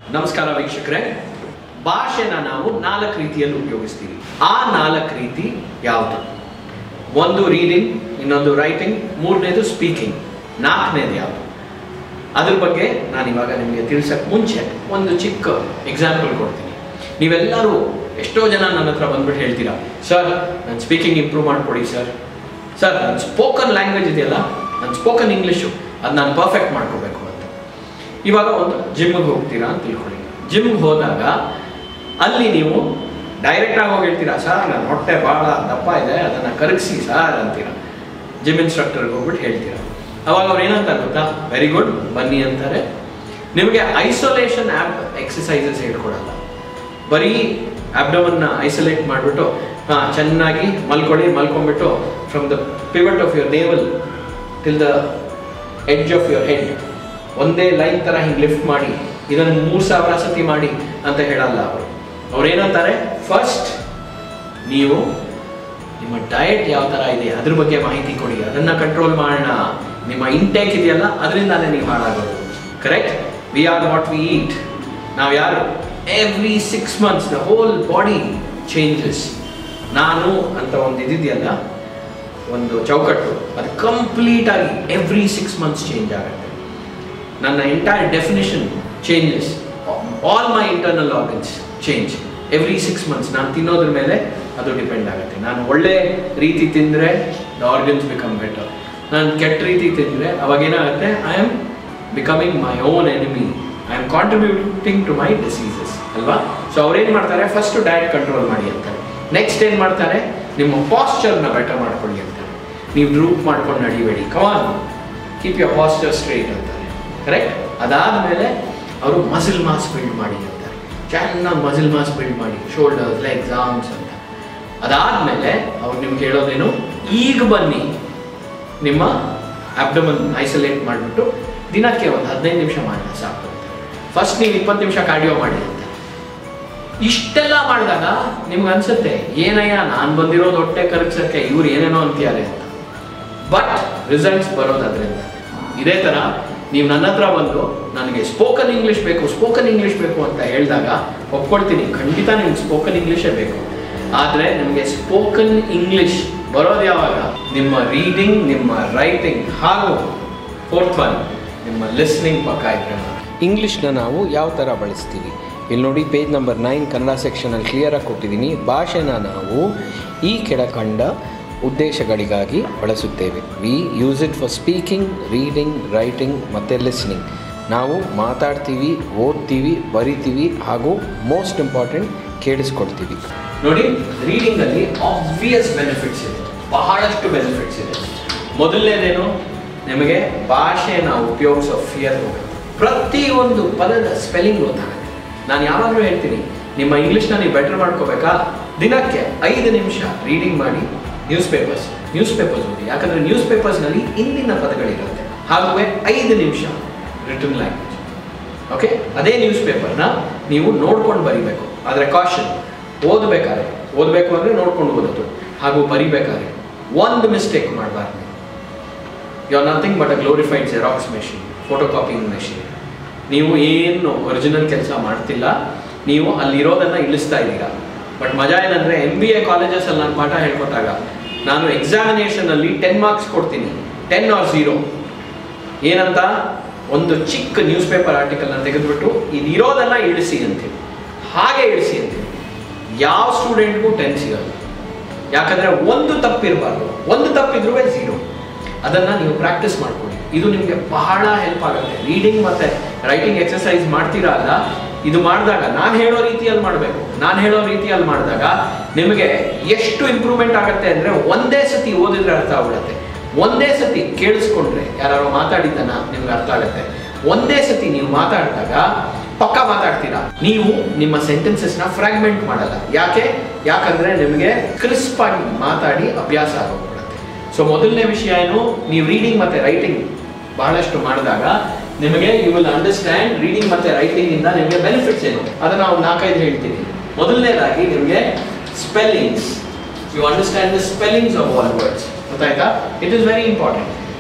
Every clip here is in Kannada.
ನಮಸ್ಕಾರ ವೀಕ್ಷಕರೇ ಭಾಷೆನ ನಾವು ನಾಲ್ಕು ರೀತಿಯಲ್ಲಿ ಉಪಯೋಗಿಸ್ತೀವಿ ಆ ನಾಲ್ಕು ರೀತಿ ಯಾವುದು ಒಂದು ರೀಡಿಂಗ್ ಇನ್ನೊಂದು ರೈಟಿಂಗ್ ಮೂರನೇದು ಸ್ಪೀಕಿಂಗ್ ನಾಲ್ಕನೇದು ಯಾವುದು ಅದ್ರ ಬಗ್ಗೆ ನಾನು ಇವಾಗ ನಿಮಗೆ ತಿಳಿಸಕ್ಕೆ ಮುಂಚೆ ಒಂದು ಚಿಕ್ಕ ಎಕ್ಸಾಂಪಲ್ ಕೊಡ್ತೀನಿ ನೀವೆಲ್ಲರೂ ಎಷ್ಟೋ ಜನ ನನ್ನ ಹತ್ರ ಬಂದ್ಬಿಟ್ಟು ಹೇಳ್ತೀರಾ ಸರ್ ನನ್ನ ಸ್ಪೀಕಿಂಗ್ ಇಂಪ್ರೂವ್ ಮಾಡಿಕೊಡಿ ಸರ್ ಸರ್ ನನ್ನ ಸ್ಪೋಕನ್ ಲ್ಯಾಂಗ್ವೇಜ್ ಇದೆಯಲ್ಲ ನನ್ನ ಸ್ಪೋಕನ್ ಇಂಗ್ಲೀಷು ಅದು ನಾನು ಪರ್ಫೆಕ್ಟ್ ಮಾಡ್ಕೋಬೇಕು ಅಂತ ಇವಾಗ ಒಂದು ಜಿಮ್ಗೆ ಹೋಗ್ತೀರಾ ಅಂತ ತಿಳ್ಕೊಳ್ಳಿ ಜಿಮ್ಗೆ ಹೋದಾಗ ಅಲ್ಲಿ ನೀವು ಡೈರೆಕ್ಟಾಗಿ ಹೋಗಿ ಹೇಳ್ತೀರಾ ಸರ್ ನನ್ನ ಹೊಟ್ಟೆ ಭಾಳ ದಪ್ಪ ಇದೆ ಅದನ್ನು ಕರಗಿಸಿ ಸರ್ ಅಂತೀರಾ ಜಿಮ್ ಇನ್ಸ್ಟ್ರಕ್ಟರ್ಗೆ ಹೋಗ್ಬಿಟ್ಟು ಹೇಳ್ತೀರಾ ಅವಾಗ ಅವ್ರು ಏನಂತ ಗೊತ್ತಾ ವೆರಿ ಗುಡ್ ಬನ್ನಿ ಅಂತಾರೆ ನಿಮಗೆ ಐಸೋಲೇಷನ್ ಆ್ಯಪ್ ಎಕ್ಸಸೈಸಸ್ ಹೇಳ್ಕೊಡಲ್ಲ ಬರೀ ಆಬ್ಡಮನ್ನ ಐಸೋಲೇಟ್ ಮಾಡಿಬಿಟ್ಟು ಹಾಂ ಚೆನ್ನಾಗಿ ಮಲ್ಕೊಳ್ಳಿ ಮಲ್ಕೊಂಡ್ಬಿಟ್ಟು from the pivot of your navel till the edge of your head ಒಂದೇ ಲೈನ್ ಥರ ಹಿಂಗೆ ಲಿಫ್ಟ್ ಮಾಡಿ ಇದನ್ನು ಮೂರು ಸಾವಿರ ಸತಿ ಮಾಡಿ ಅಂತ ಹೇಳಲ್ಲ ಅವರು ಅವ್ರು ಏನಂತಾರೆ ಫಸ್ಟ್ ನೀವು ನಿಮ್ಮ ಡಯಟ್ ಯಾವ ಥರ ಇದೆ ಅದ್ರ ಬಗ್ಗೆ ಮಾಹಿತಿ ಕೊಡಿ ಅದನ್ನು ಕಂಟ್ರೋಲ್ ಮಾಡೋಣ ನಿಮ್ಮ ಇಂಟೇಕ್ ಇದೆಯಲ್ಲ ಅದರಿಂದಾನೇ ನೀವು ಹಾಳಾಗೋದು correct we are what we eat ನಾವು ಯಾರು every six months the whole body changes ನಾನು ಅಂತ ಒಂದು ಇದಿದೆಯಲ್ಲ ಒಂದು ಚೌಕಟ್ಟು ಅದು ಕಂಪ್ಲೀಟ್ ಆಗಿ ಎವ್ರಿ ಸಿಕ್ಸ್ ಮಂತ್ಸ್ ಚೇಂಜ್ ಆಗುತ್ತೆ ನನ್ನ entire definition changes all my internal organs change every six months ನಾನು ತಿನ್ನೋದ್ರ ಮೇಲೆ ಅದು ಡಿಪೆಂಡ್ ಆಗುತ್ತೆ ನಾನು ಒಳ್ಳೆ ರೀತಿ ತಿಂದರೆ ದ ಆರ್ಗನ್ಸ್ ಬಿಕಮ್ ಬೆಟರ್ ನಾನು ಕೆಟ್ಟ ರೀತಿ ತಿಂದರೆ ಅವಾಗ ಏನಾಗುತ್ತೆ I am becoming my own enemy I am contributing to my diseases ಅಲ್ವಾ ಸೊ ಅವ್ರೇನು ಮಾಡ್ತಾರೆ ಫಸ್ಟ್ ಡಯಟ್ ಕಂಟ್ರೋಲ್ ಮಾಡಿ ಅಂತಾರೆ ನೆಕ್ಸ್ಟ್ ಏನು ಮಾಡ್ತಾರೆ ನಿಮ್ಮ ಪಾಸ್ಚರ್ನ ಬೆಟರ್ ಮಾಡ್ಕೊಳ್ಳಿ ಅಂತಾರೆ ನೀವು ಡ್ರೂಪ್ ಮಾಡ್ಕೊಂಡು ನಡಿಬೇಡಿ come on keep your posture straight ಅಂತಾರೆ ಕರೆಕ್ಟ್ ಅದಾದಮೇಲೆ ಅವರು ಮಸಿಲ್ ಮಾಸ್ ಬಿಲ್ಡ್ ಮಾಡಿ ಅಂತಾರೆ ಚೆನ್ನಾಗಿ ಮಸಿಲ್ ಮಾಸ್ ಬಿಲ್ಡ್ ಮಾಡಿ ಶೋಲ್ಡರ್ಸ್ ಲೆಗ್ಸ್ ಆರ್ಮ್ಸ್ ಅಂತ ಅದಾದಮೇಲೆ ಅವ್ರು ನಿಮ್ಗೆ ಹೇಳೋದೇನು ಈಗ ಬನ್ನಿ ನಿಮ್ಮ ಅಬ್ಡಮನ್ ಐಸೋಲೇಟ್ ಮಾಡಿಬಿಟ್ಟು ದಿನಕ್ಕೆ ಒಂದು ಹದಿನೈದು ನಿಮಿಷ ಮಾಡೋಣ ಸಾಕು ಅಂತ ಫಸ್ಟ್ ನೀವು ಇಪ್ಪತ್ತು ನಿಮಿಷ ಕಾರ್ಡಿಯೋ ಮಾಡಿ ಅಂತ ಇಷ್ಟೆಲ್ಲ ಮಾಡಿದಾಗ ನಿಮ್ಗೆ ಅನ್ಸುತ್ತೆ ಏನಯ್ಯ ನಾನು ಬಂದಿರೋದು ಹೊಟ್ಟೆ ಕರಗ್ಸಕ್ಕೆ ಇವ್ರು ಏನೇನೋ ಅಂತೀಯಾರೆ ಅಂತ ಬಟ್ ರಿಸಲ್ಟ್ಸ್ ಬರೋದು ಅದರಿಂದ ಇದೇ ಥರ ನೀವು ನನ್ನ ಹತ್ರ ಬಂದು ನನಗೆ ಸ್ಪೋಕನ್ ಇಂಗ್ಲೀಷ್ ಬೇಕು ಸ್ಪೋಕನ್ ಇಂಗ್ಲೀಷ್ ಬೇಕು ಅಂತ ಹೇಳಿದಾಗ ಒಪ್ಕೊಳ್ತೀನಿ ಖಂಡಿತ ನಿಮ್ಗೆ ಸ್ಪೋಕನ್ ಇಂಗ್ಲೀಷೇ ಬೇಕು ಆದರೆ ನಿಮಗೆ ಸ್ಪೋಕನ್ ಇಂಗ್ಲೀಷ್ ಬರೋದು ಯಾವಾಗ ನಿಮ್ಮ ರೀಡಿಂಗ್ ನಿಮ್ಮ ರೈಟಿಂಗ್ ಹಾಗೂ ಫೋರ್ತ್ ಒನ್ ನಿಮ್ಮ ಲಿಸ್ನಿಂಗ್ ಪಕ್ಕ ಇದ್ರೆ ಇಂಗ್ಲೀಷ್ನ ನಾವು ಯಾವ ಥರ ಬಳಸ್ತೀವಿ ಇಲ್ಲಿ ನೋಡಿ ಪೇಜ್ ನಂಬರ್ ನೈನ್ ಕನ್ನಡ ಸೆಕ್ಷನಲ್ಲಿ ಕ್ಲಿಯರಾಗಿ ಕೊಟ್ಟಿದ್ದೀನಿ ಭಾಷೆನ ನಾವು ಈ ಕೆಳಕಂಡ ಉದ್ದೇಶಗಳಿಗಾಗಿ ಬಳಸುತ್ತೇವೆ we use it for speaking reading writing ಮತ್ತು ಲಿಸ್ನಿಂಗ್ ನಾವು ಮಾತಾಡ್ತೀವಿ ಓದ್ತೀವಿ ಬರಿತೀವಿ ಹಾಗೂ ಮೋಸ್ಟ್ ಇಂಪಾರ್ಟೆಂಟ್ ಕೇಳಿಸ್ಕೊಳ್ತೀವಿ ನೋಡಿ ರೀಡಿಂಗ್ ಅಲ್ಲಿ ಆಬ್ವಿಯಸ್ ಬೆನಿಫಿಟ್ಸ್ ಇದೆ ಬಹಳಷ್ಟು ಬೆನಿಫಿಟ್ಸ್ ಇದೆ ಮೊದಲನೇದೇನು ನಿಮಗೆ ಭಾಷೆನ ಉಪಯೋಗಿಸೋ ಫಿಯರ್ ಹೋಗುತ್ತೆ ಪ್ರತಿಯೊಂದು ಪದದ ಸ್ಪೆಲ್ಲಿಂಗ್ ಗೊತ್ತಾಗುತ್ತೆ ನಾನು ಯಾವಾಗಲೂ ಹೇಳ್ತೀನಿ ನಿಮ್ಮ ಇಂಗ್ಲೀಷ್ನ ನೀವು ಬೆಟರ್ ಮಾಡ್ಕೋಬೇಕಾ ದಿನಕ್ಕೆ ಐದು ನಿಮಿಷ ರೀಡಿಂಗ್ ಮಾಡಿ ನ್ಯೂಸ್ ಪೇಪರ್ಸ್ ನ್ಯೂಸ್ ಪೇಪರ್ಸ್ ಓದಿ ಯಾಕಂದ್ರೆ ನ್ಯೂಸ್ ಪೇಪರ್ಸ್ನಲ್ಲಿ ಇಂದಿನ ಪದಗಳಿರುತ್ತೆ ಹಾಗೆ ಐದು ನಿಮಿಷ ರಿಟರ್ನ್ ಲ್ಯಾಂಗ್ವೇಜ್ ಓಕೆ ಅದೇ ನ್ಯೂಸ್ ಪೇಪರ್ನ ನೀವು ನೋಡ್ಕೊಂಡು ಬರಿಬೇಕು ಆದರೆ ಕಾಶನ್ ಓದಬೇಕಾದ್ರೆ ಓದಬೇಕು ಅಂದರೆ ನೋಡ್ಕೊಂಡು ಓದೋದು ಹಾಗೂ ಬರಿಬೇಕಾದ್ರೆ ಒಂದು ಮಿಸ್ಟೇಕ್ ಮಾಡಬಾರ್ದು you are nothing but a glorified xerox machine photo copying machine ನೀವು ಏನು ಒರಿಜಿನಲ್ ಕೆಲಸ ಮಾಡ್ತಿಲ್ಲ ನೀವು ಅಲ್ಲಿರೋದನ್ನು ಇಳಿಸ್ತಾ ಇದ್ದೀರಾ ಬಟ್ ಮಜಾ ಏನಂದರೆ ಎಮ್ ಬಿ ಎ ಕಾಲೇಜಸಲ್ಲಿ ನಾನು ಪಾಠ ಹೇಳ್ಕೊಟ್ಟಾಗ ನಾನು ಎಕ್ಸಾಮಿನೇಷನಲ್ಲಿ ಟೆನ್ ಮಾರ್ಕ್ಸ್ ಕೊಡ್ತೀನಿ ಟೆನ್ ಆರ್ ಝೀರೋ ಏನಂತ ಒಂದು ಚಿಕ್ಕ ನ್ಯೂಸ್ ಪೇಪರ್ ಆರ್ಟಿಕಲ್ನ ತೆಗೆದುಬಿಟ್ಟು ಇದಿರೋದನ್ನ ಇಳಿಸಿ ಅಂತೀವಿ ಹಾಗೆ ಇಳಿಸಿ ಅಂತೀವಿ ಯಾವ ಸ್ಟೂಡೆಂಟ್ಗೂ ಟೆನ್ ಸಿಗಲ್ಲ ಯಾಕಂದರೆ ಒಂದು ತಪ್ಪಿರಬಾರ್ದು ಒಂದು ತಪ್ಪಿದ್ರೂ ಝೀರೋ ಅದನ್ನು ನೀವು ಪ್ರಾಕ್ಟೀಸ್ ಮಾಡ್ಕೊಳ್ಳಿ ಇದು ನಿಮಗೆ ಬಹಳ ಹೆಲ್ಪ್ ಆಗುತ್ತೆ ರೀಡಿಂಗ್ ಮತ್ತು ರೈಟಿಂಗ್ ಎಕ್ಸಸೈಸ್ ಮಾಡ್ತೀರಾ ಅಲ್ಲ ಇದು ಮಾಡಿದಾಗ ನಾನು ಹೇಳೋ ರೀತಿಯಲ್ಲಿ ಮಾಡಬೇಕು ನಾನು ಹೇಳೋ ರೀತಿಯಲ್ಲಿ ಮಾಡಿದಾಗ ನಿಮಗೆ ಎಷ್ಟು ಇಂಪ್ರೂವ್ಮೆಂಟ್ ಆಗುತ್ತೆ ಅಂದರೆ ಒಂದೇ ಸತಿ ಓದಿದ್ರೆ ಅರ್ಥ ಆಗ್ಬಿಡುತ್ತೆ ಒಂದೇ ಸತಿ ಕೇಳಿಸ್ಕೊಂಡ್ರೆ ಯಾರು ಮಾತಾಡಿದ್ದನ್ನ ನಿಮ್ಗೆ ಅರ್ಥ ಆಗುತ್ತೆ ಒಂದೇ ಸತಿ ನೀವು ಮಾತಾಡಿದಾಗ ಪಕ್ಕ ಮಾತಾಡ್ತೀರಾ ನೀವು ನಿಮ್ಮ ಸೆಂಟೆನ್ಸಸ್ನ ಫ್ರಾಗ್ಮೆಂಟ್ ಮಾಡಲ್ಲ ಯಾಕೆ ಯಾಕಂದ್ರೆ ನಿಮಗೆ ಕ್ರಿಸ್ಪ್ ಆಗಿ ಮಾತಾಡಿ ಅಭ್ಯಾಸ ಆಗೋಗ್ಬಿಡುತ್ತೆ ಸೊ ಮೊದಲನೇ ವಿಷಯ ಏನು ನೀವು ರೀಡಿಂಗ್ ಮತ್ತೆ ರೈಟಿಂಗ್ ಬಹಳಷ್ಟು ಮಾಡಿದಾಗ ನಿಮಗೆ ಯು ವಿಲ್ ಅಂಡರ್ಸ್ಟ್ಯಾಂಡ್ ರೀಡಿಂಗ್ ಮತ್ತೆ ರೈಟಿಂಗ್ ಇಂದ ನಿಮಗೆ ಬೆನಿಫಿಟ್ಸ್ ಏನು ಅದನ್ನ ನಾವು ನಾಲ್ಕೈದು ಹೇಳ್ತೀನಿ ಮೊದಲನೇದಾಗಿ ನಿಮಗೆ spellings you understand the spellings of all words ಗೊತ್ತಾಯ್ತಾ ಇಟ್ ಇಸ್ ವೆರಿ ಇಂಪಾರ್ಟೆಂಟ್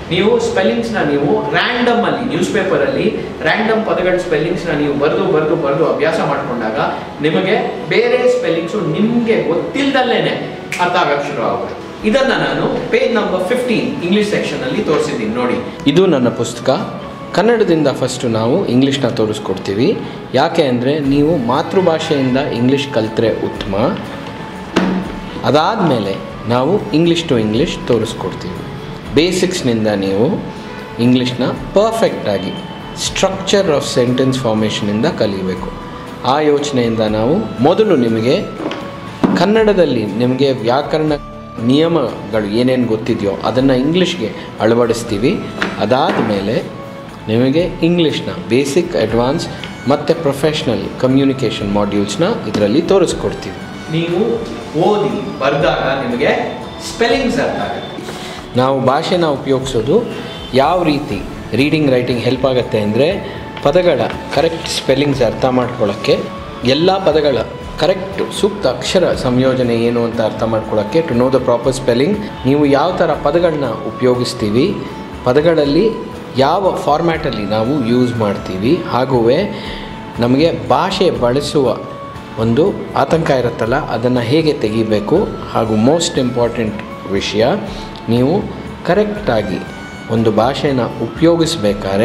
ನೀವು ಸ್ಪೆಲ್ಲಿಂಗ್ಸ್ನ ನೀವು ರ್ಯಾಂಡಮ್ ಅಲ್ಲಿ ನ್ಯೂಸ್ ಪೇಪರಲ್ಲಿ ರ್ಯಾಂಡಮ್ ಪದಗಳ ಸ್ಪೆಲ್ಲಿಂಗ್ಸ್ನ ನೀವು ಬರೆದು ಬರೆದು ಬರೆದು ಅಭ್ಯಾಸ ಮಾಡಿಕೊಂಡಾಗ ನಿಮಗೆ ಬೇರೆ ಸ್ಪೆಲ್ಲಿಂಗ್ಸು ನಿಮಗೆ ಗೊತ್ತಿಲ್ದಲ್ಲೇನೆ ಅರ್ಥ ಆಗಕ್ಕೆ ಶುರು ಆಗುತ್ತೆ ಇದನ್ನ ನಾನು page number fifteen English section ಅಲ್ಲಿ ತೋರಿಸಿದ್ದೀನಿ ನೋಡಿ ಇದು ನನ್ನ ಪುಸ್ತಕ ಕನ್ನಡದಿಂದ ಫಸ್ಟು ನಾವು ಇಂಗ್ಲೀಷ್ನ ತೋರಿಸ್ಕೊಡ್ತೀವಿ ಯಾಕೆ ಅಂದರೆ ನೀವು ಮಾತೃಭಾಷೆಯಿಂದ ಇಂಗ್ಲೀಷ್ ಕಲಿತ್ರೆ ಉತ್ತಮ ಅದಾದಮೇಲೆ ನಾವು ಇಂಗ್ಲೀಷ್ ಟು ಇಂಗ್ಲೀಷ್ ತೋರಿಸ್ಕೊಡ್ತೀವಿ ಬೇಸಿಕ್ಸ್ನಿಂದ ನೀವು ಇಂಗ್ಲೀಷ್ನ ಪರ್ಫೆಕ್ಟಾಗಿ ಸ್ಟ್ರಕ್ಚರ್ ಆಫ್ ಸೆಂಟೆನ್ಸ್ ಫಾರ್ಮೇಷನಿಂದ ಕಲಿಬೇಕು ಆ ಯೋಚನೆಯಿಂದ ನಾವು ಮೊದಲು ನಿಮಗೆ ಕನ್ನಡದಲ್ಲಿ ನಿಮಗೆ ವ್ಯಾಕರಣ ನಿಯಮಗಳು ಏನೇನು ಗೊತ್ತಿದೆಯೋ ಅದನ್ನು ಇಂಗ್ಲೀಷ್ಗೆ ಅಳವಡಿಸ್ತೀವಿ ಅದಾದ ಮೇಲೆ ನಿಮಗೆ ಇಂಗ್ಲೀಷ್ನ ಬೇಸಿಕ್ ಅಡ್ವಾನ್ಸ್ ಮತ್ತು ಪ್ರೊಫೆಷ್ನಲ್ ಕಮ್ಯುನಿಕೇಷನ್ ಮಾಡ್ಯೂಲ್ಸ್ನ ಇದರಲ್ಲಿ ತೋರಿಸ್ಕೊಡ್ತೀವಿ ನೀವು ಓದಿ ಬರೆದಾಗ ನಿಮಗೆ ಸ್ಪೆಲ್ಲಿಂಗ್ಸ್ ಅರ್ಥ ಆಗುತ್ತೆ ನಾವು ಭಾಷೆನ ಉಪಯೋಗಿಸೋದು ಯಾವ ರೀತಿ ರೀಡಿಂಗ್ ರೈಟಿಂಗ್ ಹೆಲ್ಪ್ ಆಗುತ್ತೆ ಅಂದರೆ ಪದಗಳ ಕರೆಕ್ಟ್ ಸ್ಪೆಲ್ಲಿಂಗ್ಸ್ ಅರ್ಥ ಮಾಡ್ಕೊಳ್ಳೋಕ್ಕೆ ಎಲ್ಲ ಪದಗಳ ಕರೆಕ್ಟ್ ಸೂಕ್ತ ಅಕ್ಷರ ಸಂಯೋಜನೆ ಏನು ಅಂತ ಅರ್ಥ ಮಾಡ್ಕೊಳ್ಳೋಕ್ಕೆ to know the proper spelling ನೀವು ಯಾವ ಥರ ಪದಗಳನ್ನ ಉಪಯೋಗಿಸ್ತೀವಿ ಪದಗಳಲ್ಲಿ ಯಾವ ಫಾರ್ಮ್ಯಾಟಲ್ಲಿ ನಾವು ಯೂಸ್ ಮಾಡ್ತೀವಿ ಹಾಗೂವೇ ನಮಗೆ ಭಾಷೆ ಬಳಸುವ ಒಂದು ಆತಂಕ ಇರುತ್ತಲ್ಲ ಅದನ್ನು ಹೇಗೆ ತೆಗಿಬೇಕು ಹಾಗೂ ಮೋಸ್ಟ್ ಇಂಪಾರ್ಟೆಂಟ್ ವಿಷಯ ನೀವು ಕರೆಕ್ಟಾಗಿ ಒಂದು ಭಾಷೆನ ಉಪಯೋಗಿಸ್ಬೇಕಾದ್ರೆ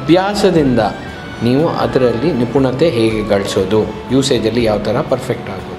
ಅಭ್ಯಾಸದಿಂದ ನೀವು ಅದರಲ್ಲಿ ನಿಪುಣತೆ ಹೇಗೆ ಗಳಿಸೋದು ಯೂಸೇಜಲ್ಲಿ ಯಾವ ಥರ ಪರ್ಫೆಕ್ಟ್ ಆಗೋದು